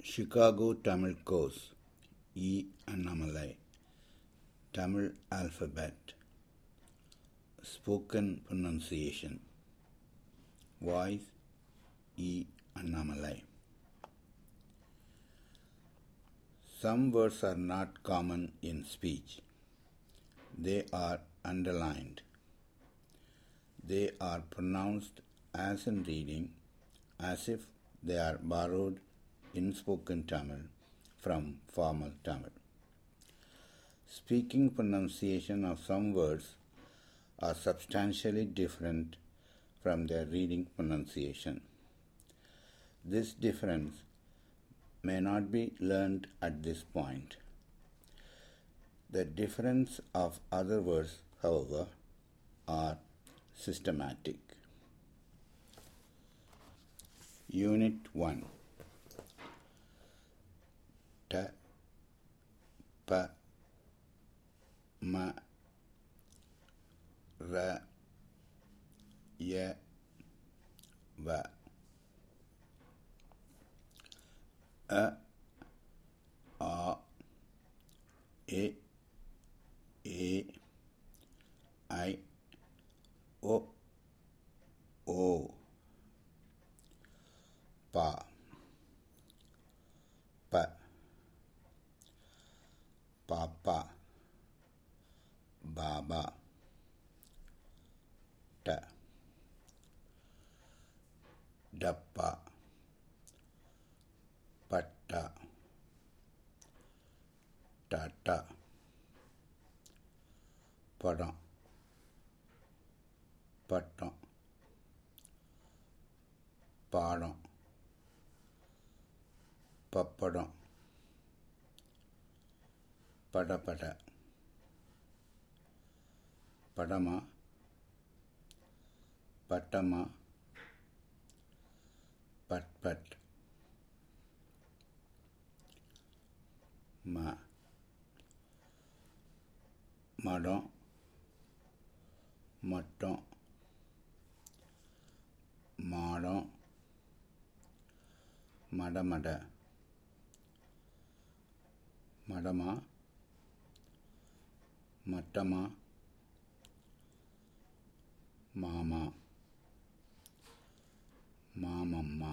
Chicago Tamil Course E. Annamalai Tamil Alphabet Spoken Pronunciation Voice E. Annamalai Some words are not common in speech. They are underlined. They are pronounced as in reading, as if they are borrowed in spoken Tamil from formal Tamil. Speaking pronunciation of some words are substantially different from their reading pronunciation. This difference may not be learned at this point. The difference of other words, however, are systematic. Unit 1 Ta Pa Ma Ra Ya Va A A E E I O O Pa Pa Papa Baba Ta Dappa Patta Tata படம் பட்டம் பாடம் பப்படம் படபட படமா பட்டமா but but ம மடம் மட்டம் மாடம் மடமட மடமா மட்டமா மாமா மாமம்மா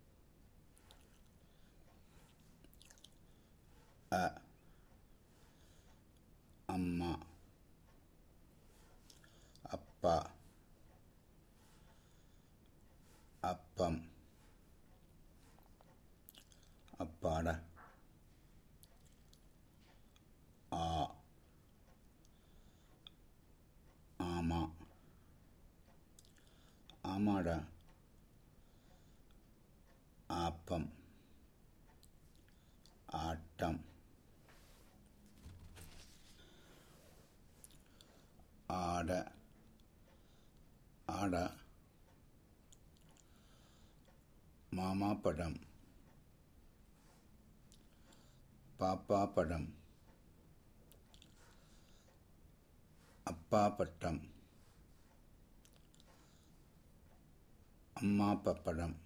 அ அம்மா அப்பா அப்பம் அப்பாட ஆ ஆமா ஆமாடா ஆப்பம் ஆட்டம் ஆட ஆட மாமா படம் பாப்பா படம் அப்பா பட்டம் அம்மா பப்படம்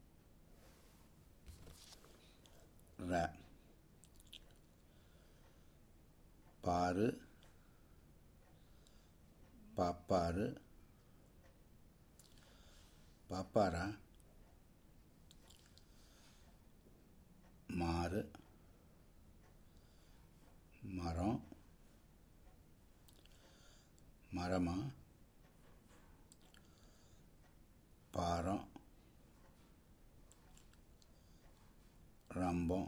ர பாரு பாப்பாரு பாப்பாரா மாறு மரம் மரமா பாரம் ரம்பம்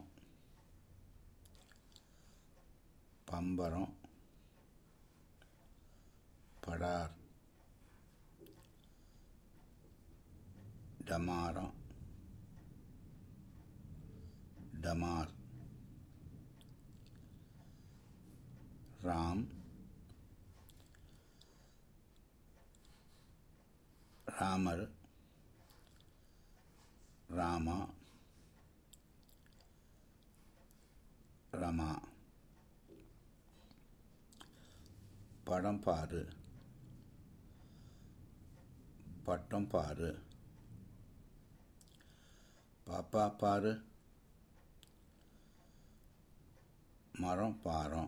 பம்பரம் படார் டமாரம் டமார் ராம் ராமர் ராமா ரமா படம் பாரு பட்டம் பாரு பாப்பா பாரு மரம் பாரம்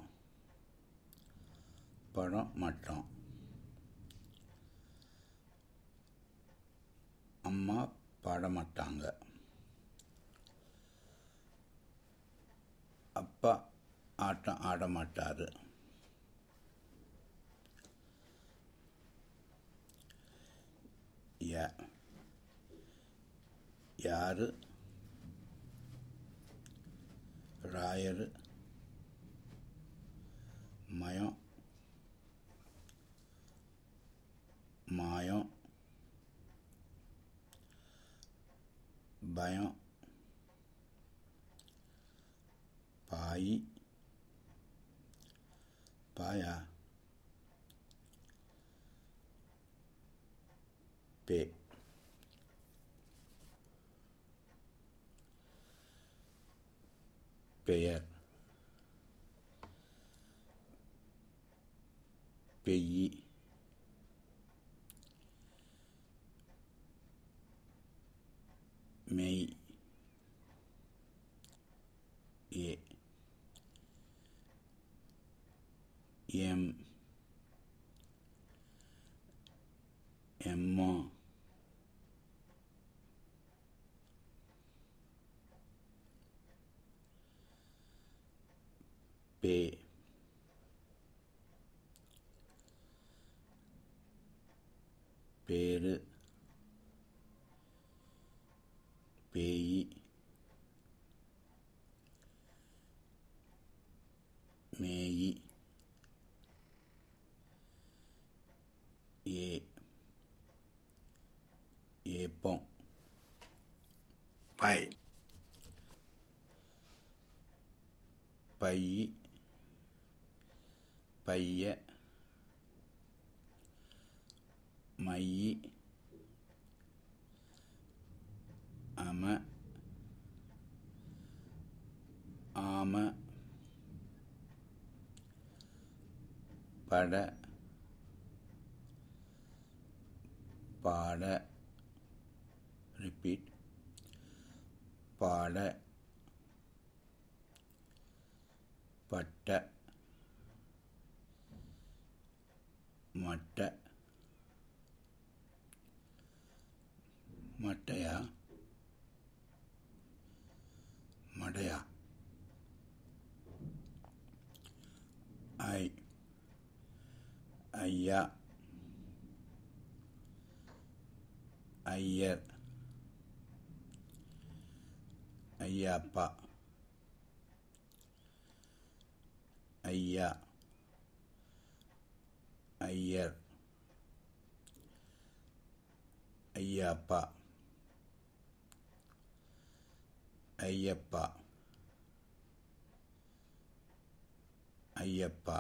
படம் மட்டம் அம்மா பாடமாட்டாங்க அப்பா ஆட்டம் ஆட மாட்டார் யா யார் ராயர் மயம் மாயம் பயம் பாய் பாயா பே பெயர் பெய்யி மெய் ஏ எம் எம்மா பே பேரு பேயி மேயி ஏ ஏப்பம் பை பை பைய மையி அம ஆம பட பாட ரிப்பீட் பாட பட்ட மட்ட மட்டையா மடையா ஐ ஐயா ஐயர் ஐயாப்பா ஐயா ஐயர் ஐயாப்பா ஐயப்பா ஐயப்பா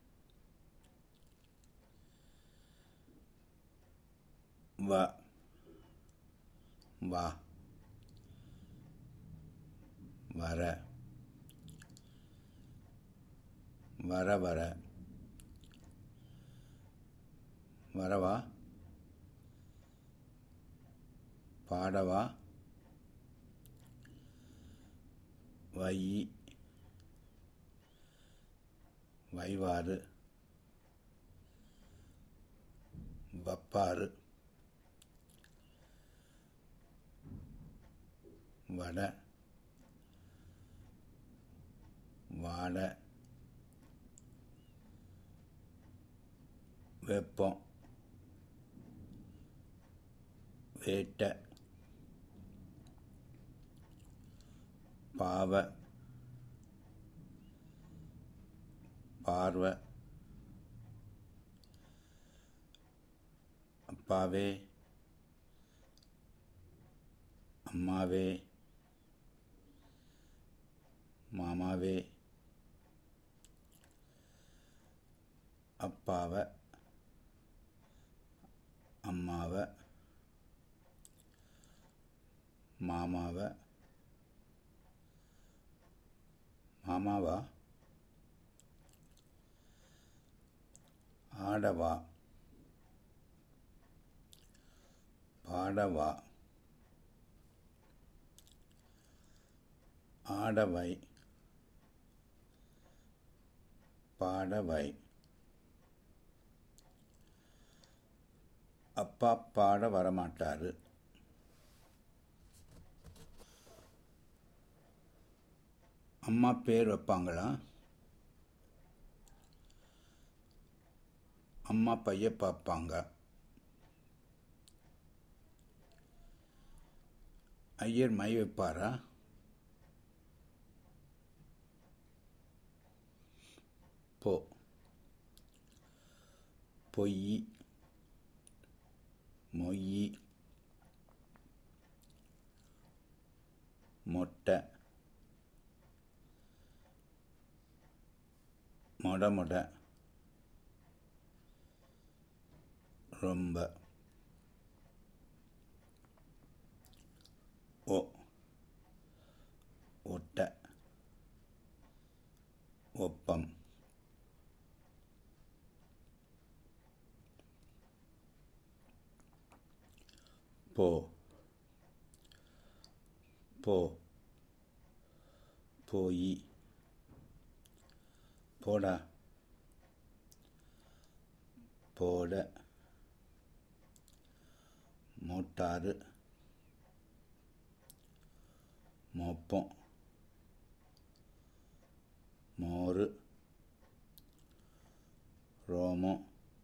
வ வா வர வர வர வரவா பாடவா வை வைவாறு வப்பாறு வட வாட வெப்பம் வேட்ட பாவ பார்வை அப்பாவே அம்மாவே மாமாவே அப்பாவை அம்மாவை மாமாவை மாமாவா ஆடவா பாடவா ஆடவை பாட வை அப்பா பாட வரமாட்டாரு அம்மா பேர் வைப்பாங்களா அம்மா பைய பார்ப்பாங்க ஐயர் மை வைப்பாரா போ பொய் மொய் மொட்டை மொட மொட ரொம்ப ஓ ஒட்ட ஒப்பம் போ போ போய் போடா போட மோட்டாரு மொப்பம் மோரு ரோமம்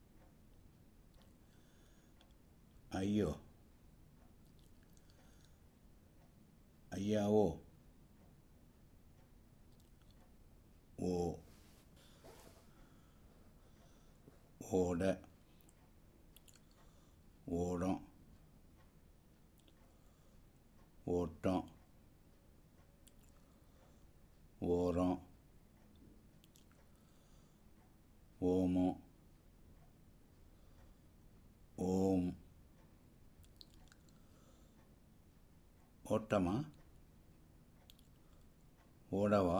ஐயோ ஐயாவோ ஓ ஓட ஓடம் ஓட்டம் ஓரம் ஓமம் ஓம் ஓட்டமா ஓடவா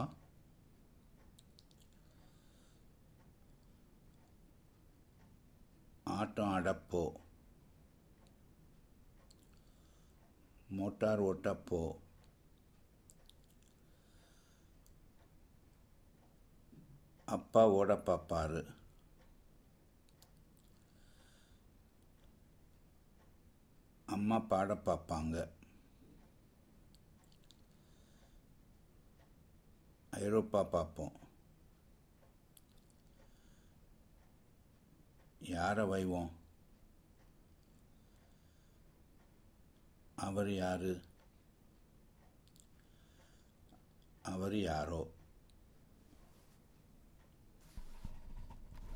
ஆட்டம் அடப்போ மோட்டார் ஓட்டப்போ அப்பா ஓட பார்ப்பாரு அம்மா பாட பார்ப்பாங்க ஐரோப்பா பார்ப்போம் யாரை வைவோம் அவர் யாரு அவர் யாரோ